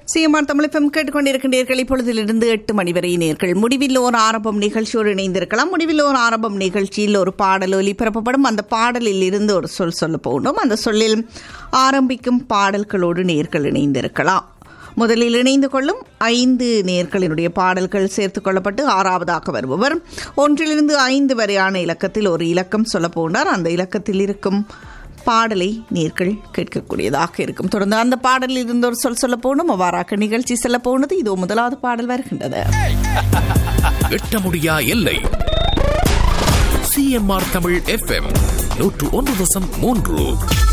CMR தமிழகம் கேட்டுக்கொண்டிருக்கின்றீர்கள் இப்பொழுதிலிருந்து எட்டு மணி வரை நேர்கள் முடிவில் ஓர் ஆரம்பம் நிகழ்ச்சியோடு இணைந்திருக்கலாம் முடிவில் ஓர் ஆரம்பம் நிகழ்ச்சியில் ஒரு பாடல் ஒலிபரப்பப்படும் அந்த பாடலில் இருந்து ஒரு சொல் சொல்ல போகணும் அந்த சொல்லில் ஆரம்பிக்கும் பாடல்களோடு நேர்கள் இணைந்திருக்கலாம் முதலில் இணைந்து கொள்ளும் ஐந்து நேர்களினுடைய பாடல்கள் சேர்த்துக் கொள்ளப்பட்டு ஆறாவதாக வருபவர் ஒன்றிலிருந்து ஐந்து வரையான இலக்கத்தில் ஒரு இலக்கம் சொல்ல போனார் அந்த இலக்கத்தில் இருக்கும் பாடலை நேர்கள் கேட்கக்கூடியதாக இருக்கும் தொடர்ந்து அந்த பாடலில் இருந்து ஒரு சொல் சொல்ல போகணும் அவ்வாறாக நிகழ்ச்சி செல்ல போனது இதோ முதலாவது பாடல் வருகின்றது எட்ட முடியா எல்லை சிஎம்ஆர் தமிழ் எஃப்எம் நூற்று ஒன்று தசம் மூன்று